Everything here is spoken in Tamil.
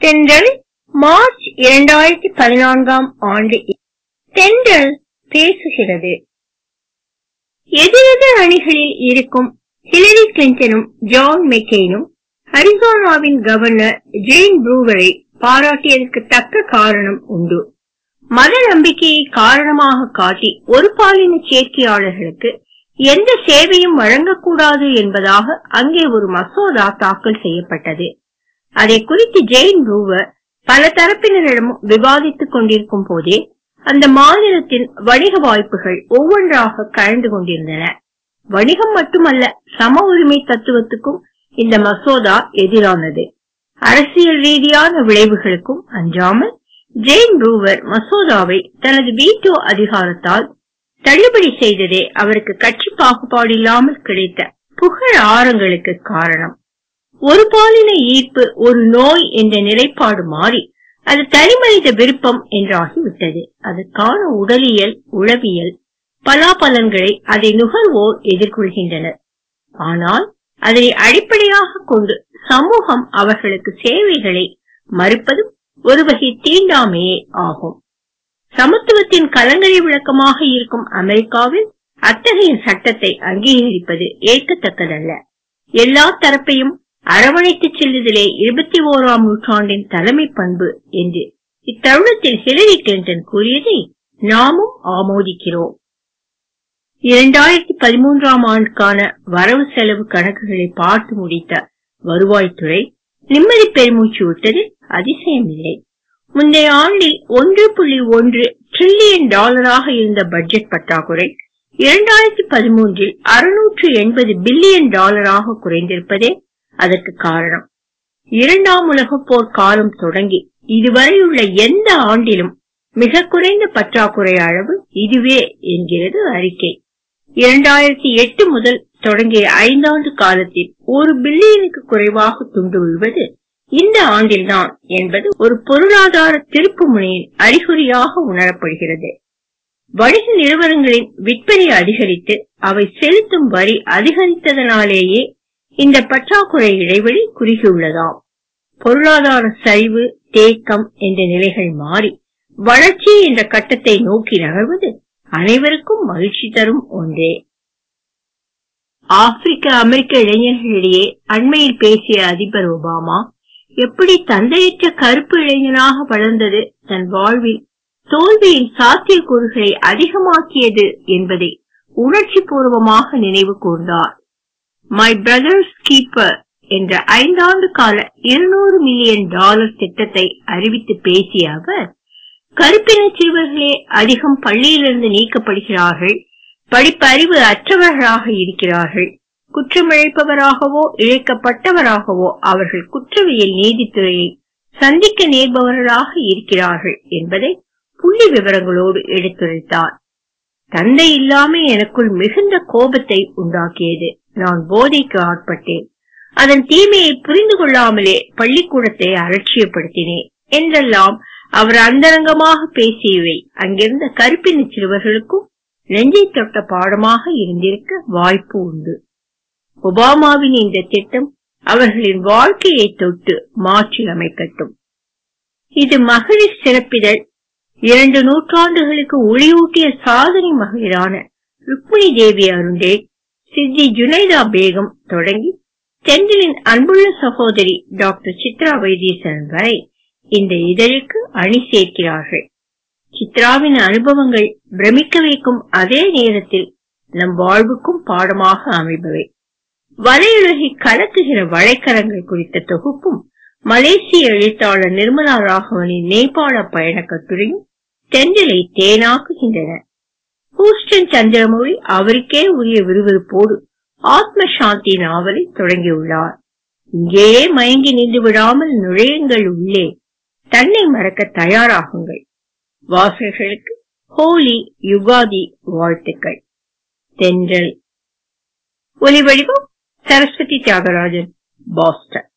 தென்றல் மார்ச் இரண்டாயிரத்தி பதினான்காம் ஆண்டு தென்றல் பேசுகிறது எதிரெதிர் அணிகளில் இருக்கும் ஹிலரி கிளின்டனும் ஜான் மெக்கெயினும் அரிசோனாவின் கவர்னர் ஜேன் ப்ரூவரை பாராட்டியதற்கு தக்க காரணம் உண்டு மத நம்பிக்கையை காரணமாக காட்டி ஒரு பாலின சேர்க்கையாளர்களுக்கு எந்த சேவையும் வழங்கக்கூடாது என்பதாக அங்கே ஒரு மசோதா தாக்கல் செய்யப்பட்டது அதை குறித்து ஜெயின் ப்ரூவர் பல தரப்பினரிடமும் விவாதித்துக் கொண்டிருக்கும் போதே அந்த மாநிலத்தின் வணிக வாய்ப்புகள் ஒவ்வொன்றாக கலந்து கொண்டிருந்தன வணிகம் மட்டுமல்ல சம உரிமை தத்துவத்துக்கும் இந்த மசோதா எதிரானது அரசியல் ரீதியான விளைவுகளுக்கும் அஞ்சாமல் ஜெயின் ப்ரூவர் மசோதாவை தனது வீட்டோ அதிகாரத்தால் தள்ளுபடி செய்ததே அவருக்கு கட்சி பாகுபாடு இல்லாமல் கிடைத்த புகழ் ஆரங்களுக்கு காரணம் ஒரு பாலின ஈர்ப்பு ஒரு நோய் என்ற நிலைப்பாடு மாறி அது தனிமனித விருப்பம் என்றாகிவிட்டது அதற்கான உடலியல் உளவியல் பலாபலன்களை அதை நுகர்வோர் எதிர்கொள்கின்றனர் ஆனால் அதனை அடிப்படையாக கொண்டு சமூகம் அவர்களுக்கு சேவைகளை மறுப்பதும் ஒரு வகை தீண்டாமையே ஆகும் சமத்துவத்தின் கலங்கரை விளக்கமாக இருக்கும் அமெரிக்காவில் அத்தகைய சட்டத்தை அங்கீகரிப்பது ஏற்கத்தக்கதல்ல எல்லா தரப்பையும் அரவணைத்து செல்லுதலே இருபத்தி ஓராம் நூற்றாண்டின் தலைமை பண்பு என்று இத்தருணத்தில் ஹிலரி கிளின்டன் கூறியதை நாமும் ஆமோதிக்கிறோம் இரண்டாயிரத்தி பதிமூன்றாம் ஆண்டுக்கான வரவு செலவு கணக்குகளை பார்த்து முடித்த வருவாய்த்துறை நிம்மதி பெருமூச்சு விட்டது அதிசயமில்லை முந்தைய ஆண்டில் ஒன்று புள்ளி ஒன்று டிரில்லியன் டாலராக இருந்த பட்ஜெட் பற்றாக்குறை இரண்டாயிரத்தி பதிமூன்றில் அறுநூற்று எண்பது பில்லியன் டாலராக குறைந்திருப்பதே அதற்கு காரணம் இரண்டாம் உலகப் போர் காலம் தொடங்கி இதுவரையுள்ள எந்த ஆண்டிலும் மிக குறைந்த பற்றாக்குறை அளவு இதுவே என்கிறது அறிக்கை இரண்டாயிரத்தி எட்டு முதல் தொடங்கிய ஐந்தாண்டு காலத்தில் ஒரு பில்லியனுக்கு குறைவாக துண்டு விழுவது இந்த ஆண்டில்தான் என்பது ஒரு பொருளாதார திருப்பு முனையின் அறிகுறியாக உணரப்படுகிறது வணிக நிறுவனங்களின் விற்பனை அதிகரித்து அவை செலுத்தும் வரி அதிகரித்ததனாலேயே இந்த பற்றாக்குறை இடைவெளி குறுகியுள்ளதாம் பொருளாதார சரிவு தேக்கம் என்ற நிலைகள் மாறி வளர்ச்சி என்ற கட்டத்தை நோக்கி நகர்வது அனைவருக்கும் மகிழ்ச்சி தரும் ஒன்றே ஆப்பிரிக்க அமெரிக்க இளைஞர்களிடையே அண்மையில் பேசிய அதிபர் ஒபாமா எப்படி தந்தையற்ற கருப்பு இளைஞனாக வளர்ந்தது தன் வாழ்வில் தோல்வியின் சாத்தியக்கூறுகளை அதிகமாக்கியது என்பதை உணர்ச்சி பூர்வமாக நினைவு கூர்ந்தார் மை பிரதர்ஸ் கீப்பர் என்ற ஐந்தாண்டு கால இருநூறு மில்லியன் டாலர் திட்டத்தை அறிவித்து பேசிய அவர் கருப்பின சிறுவர்களே அதிகம் பள்ளியிலிருந்து நீக்கப்படுகிறார்கள் படிப்பறிவு அற்றவர்களாக இருக்கிறார்கள் குற்றமிழைப்பவராகவோ இழைக்கப்பட்டவராகவோ அவர்கள் குற்றவியல் நீதித்துறையை சந்திக்க நேர்பவர்களாக இருக்கிறார்கள் என்பதை புள்ளி விவரங்களோடு எடுத்துரைத்தார் தந்தை இல்லாமை எனக்குள் மிகுந்த கோபத்தை உண்டாக்கியது நான் போதைக்கு ஆட்பட்டேன் அதன் தீமையை புரிந்து கொள்ளாமலே பள்ளிக்கூடத்தை அலட்சியப்படுத்தினேன் என்றெல்லாம் அவர் அந்தரங்கமாக பேசியவை அங்கிருந்த கருப்பின சிறுவர்களுக்கும் நெஞ்சை தொட்ட பாடமாக இருந்திருக்க வாய்ப்பு உண்டு ஒபாமாவின் இந்த திட்டம் அவர்களின் வாழ்க்கையை தொட்டு மாற்றி அமைக்கட்டும் இது மகளிர் சிறப்பிதழ் இரண்டு நூற்றாண்டுகளுக்கு ஒளியூட்டிய சாதனை மகளிரான ருக்மிணி தேவி அருண்டே சித்தி ஜுனைதா பேகம் தொடங்கி தென்றலின் அன்புள்ள சகோதரி டாக்டர் சித்ரா வைத்தீஸ்வரன் வரை இந்த இதழுக்கு அணி சேர்க்கிறார்கள் சித்ராவின் அனுபவங்கள் பிரமிக்க வைக்கும் அதே நேரத்தில் நம் வாழ்வுக்கும் பாடமாக அமைபவை வலையுலகை கலக்குகிற வழைக்கரங்கள் குறித்த தொகுப்பும் மலேசிய எழுத்தாளர் நிர்மலா ராகவனின் நேபாள பயண கட்டுரையும் தென்றலை தேனாக்குகின்றன ஹூஸ்டன் சந்திரமொழி அவருக்கே உரிய விறுவிறுப்போடு ஆத்ம சாந்தி நாவலை தொடங்கியுள்ளார் இங்கேயே மயங்கி நின்று விடாமல் நுழையுங்கள் உள்ளே தன்னை மறக்க தயாராகுங்கள் வாசகர்களுக்கு ஹோலி யுகாதி வாழ்த்துக்கள் தென்றல் ஒலிவடிவம் சரஸ்வதி தியாகராஜன் பாஸ்டன்